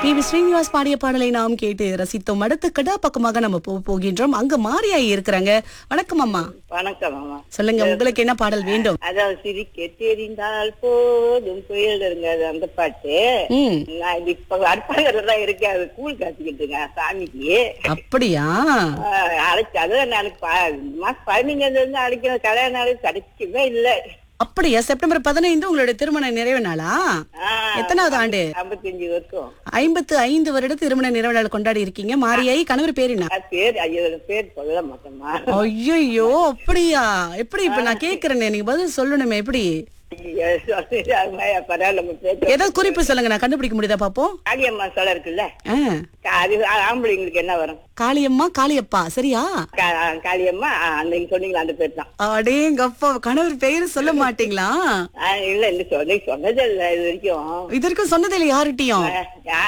P V Srinivas பாடிய பாடலை நாம் கேட்டு ரசித்தோம் அடுத்த கடா பக்கமாக நம்ம போக போகின்றோம் அங்க மாரியாயி இருக்கிறாங்க வணக்கம் அம்மா வணக்கம் அம்மா சொல்லுங்க உங்களுக்கு என்ன பாடல் வேண்டும் அதாவது சிரிக்க தெரிந்தால் போதும் புயலுங்க அது அந்த பாட்டு ம் நான் இது இப்ப அற்பாங்கல தான் இருக்கேன் அது கூழ் காத்திக்கிட்டுங்க சாமிக்கு அப்படியா ஆஹ் அழைச்சு அதான் நான் ப- மாசம் பதினஞ்சாம் இருந்து அழைக்கிற கல்யாண நாள் கிடைக்கவே இல்லை அப்படியா செப்டம்பர் பதினைந்து உங்களுடைய திருமண நிறைவு நாளா எத்தனாவது ஆண்டு ஐம்பத்தஞ்சு வருஷம் ஐம்பத்து ஐந்து வருட திருமண நிறைவு நாள் கொண்டாடி இருக்கீங்க மாரியாயி கணவர் பேர் என்ன அது பேர் ஐயோட பேர் சொல்ல மாட்டோமா ஐயோ அப்படியா எப்படி இப்ப நான் கேக்குறேனே நீங்க பதில் சொல்லணுமே எப்படி பரவாயில்ல நம்ம பேச ஏதாவது குறிப்பு சொல்லுங்க நான் கண்டுபிடிக்க முடியுதா பாப்போம் காளியம்மா சொல்ல இருக்குல்ல ஆ, அது ஆம்பளைங்களுக்கு என்ன வரும் காளியம்மா காளியப்பா சரியா கா- காளியம்மா ஆ, அந்த நீங்க சொன்னீங்களா அந்த பேர் தான் அடேங்கப்பா கணவர் பெயர் சொல்ல மாட்டீங்களா ஆ, இல்ல இந்த சொல்லி சொன்னது இல்ல இது வரைக்கும் இது வரைக்கும் சொன்னதில்லை யார்கிட்டயும் ஆ,